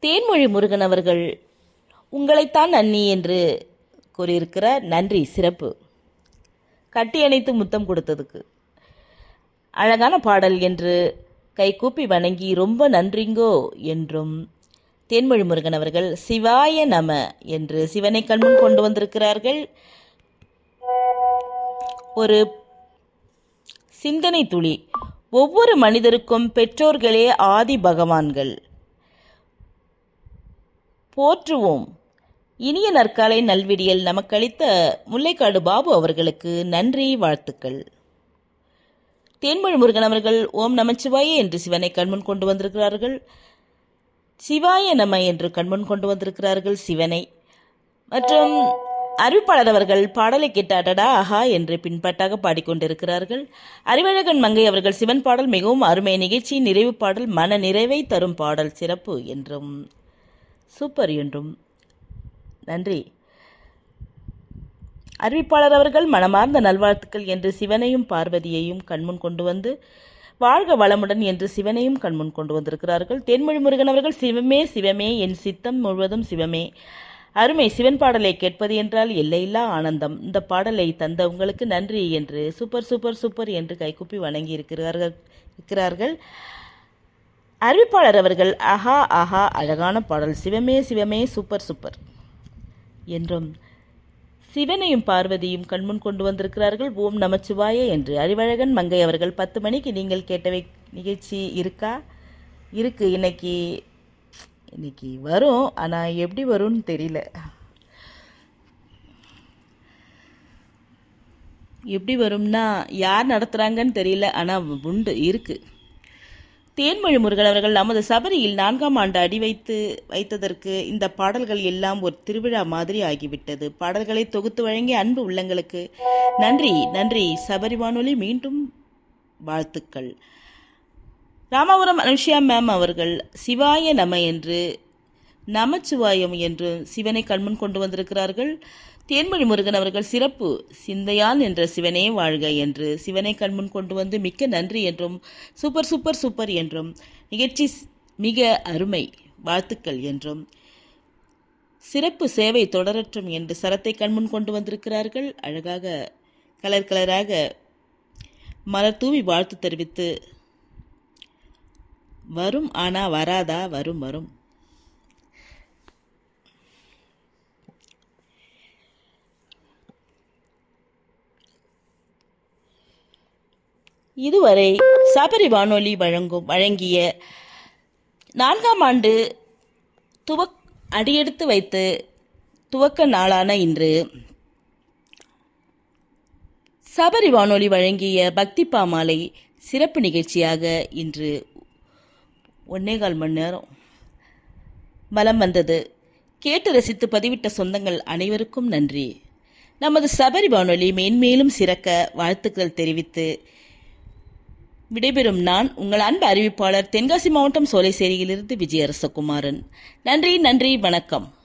தேன்மொழி முருகன் அவர்கள் உங்களைத்தான் அண்ணி என்று கூறியிருக்கிற நன்றி சிறப்பு கட்டி அணைத்து முத்தம் கொடுத்ததுக்கு அழகான பாடல் என்று கைகூப்பி வணங்கி ரொம்ப நன்றிங்கோ என்றும் தேன்மொழி முருகன் அவர்கள் சிவாய நம என்று சிவனை கண்முன் கொண்டு வந்திருக்கிறார்கள் ஒரு சிந்தனை துளி ஒவ்வொரு மனிதருக்கும் பெற்றோர்களே ஆதி பகவான்கள் போற்றுவோம் இனிய நற்காலை நல்விடியல் நமக்களித்த முல்லைக்காடு பாபு அவர்களுக்கு நன்றி வாழ்த்துக்கள் தேன்மொழி முருகன் அவர்கள் ஓம் நமச்சிவாயே என்று சிவனை கண்முன் கொண்டு வந்திருக்கிறார்கள் சிவாய நம என்று கண்முன் கொண்டு வந்திருக்கிறார்கள் சிவனை மற்றும் அறிவிப்பாளர் அவர்கள் பாடலை கேட்டாடடா ஆஹா என்று பின்பட்டாக பாடிக்கொண்டிருக்கிறார்கள் அறிவழகன் மங்கை அவர்கள் சிவன் பாடல் மிகவும் அருமை நிகழ்ச்சியின் நிறைவு பாடல் மன நிறைவை தரும் பாடல் சிறப்பு என்றும் சூப்பர் என்றும் நன்றி அறிவிப்பாளர் அவர்கள் மனமார்ந்த நல்வாழ்த்துக்கள் என்று சிவனையும் பார்வதியையும் கண்முன் கொண்டு வந்து வாழ்க வளமுடன் என்று சிவனையும் கண்முன் கொண்டு வந்திருக்கிறார்கள் தேன்மொழி முருகன் அவர்கள் சிவமே சிவமே என் சித்தம் முழுவதும் சிவமே அருமை சிவன் பாடலை கேட்பது என்றால் எல்லையில்லா ஆனந்தம் இந்த பாடலை தந்த உங்களுக்கு நன்றி என்று சூப்பர் சூப்பர் சூப்பர் என்று கைகுப்பி வணங்கி இருக்கிறார்கள் இருக்கிறார்கள் அறிவிப்பாளர் அவர்கள் ஆஹா ஆஹா அழகான பாடல் சிவமே சிவமே சூப்பர் சூப்பர் என்றும் சிவனையும் பார்வதியும் கண்முன் கொண்டு வந்திருக்கிறார்கள் ஓம் நமச்சிவாய என்று அறிவழகன் மங்கை அவர்கள் பத்து மணிக்கு நீங்கள் கேட்டவை நிகழ்ச்சி இருக்கா இருக்கு இன்னைக்கு இன்னைக்கு வரும் ஆனால் எப்படி வரும்னு தெரியல எப்படி வரும்னா யார் நடத்துகிறாங்கன்னு தெரியல ஆனால் உண்டு இருக்கு தேன்மொழி முருகன் அவர்கள் நமது சபரியில் நான்காம் ஆண்டு அடி வைத்து வைத்ததற்கு இந்த பாடல்கள் எல்லாம் ஒரு திருவிழா மாதிரி ஆகிவிட்டது பாடல்களை தொகுத்து வழங்கிய அன்பு உள்ளங்களுக்கு நன்றி நன்றி சபரி வானொலி மீண்டும் வாழ்த்துக்கள் ராமபுரம் அனுஷியா மேம் அவர்கள் சிவாய நம என்று நமச்சிவாயம் என்று சிவனை கண்முன் கொண்டு வந்திருக்கிறார்கள் தேன்மொழி முருகன் அவர்கள் சிறப்பு சிந்தையால் என்ற சிவனே வாழ்க என்று சிவனை கண்முன் கொண்டு வந்து மிக்க நன்றி என்றும் சூப்பர் சூப்பர் சூப்பர் என்றும் நிகழ்ச்சி மிக அருமை வாழ்த்துக்கள் என்றும் சிறப்பு சேவை தொடரட்டும் என்று சரத்தை கண்முன் கொண்டு வந்திருக்கிறார்கள் அழகாக கலர் கலராக மலர் தூவி வாழ்த்து தெரிவித்து வரும் ஆனா வராதா வரும் வரும் இதுவரை சபரி வானொலி வழங்கும் வழங்கிய நான்காம் ஆண்டு துவக் அடியெடுத்து வைத்து துவக்க நாளான இன்று சபரி வானொலி வழங்கிய பக்தி பாமாலை சிறப்பு நிகழ்ச்சியாக இன்று ஒன்னே கால் மணி நேரம் வலம் வந்தது கேட்டு ரசித்து பதிவிட்ட சொந்தங்கள் அனைவருக்கும் நன்றி நமது சபரி வானொலி மேன்மேலும் சிறக்க வாழ்த்துக்கள் தெரிவித்து விடைபெறும் நான் உங்கள் அன்பு அறிவிப்பாளர் தென்காசி மாவட்டம் சோலைசேரியிலிருந்து விஜயரசகுமாரன் நன்றி நன்றி வணக்கம்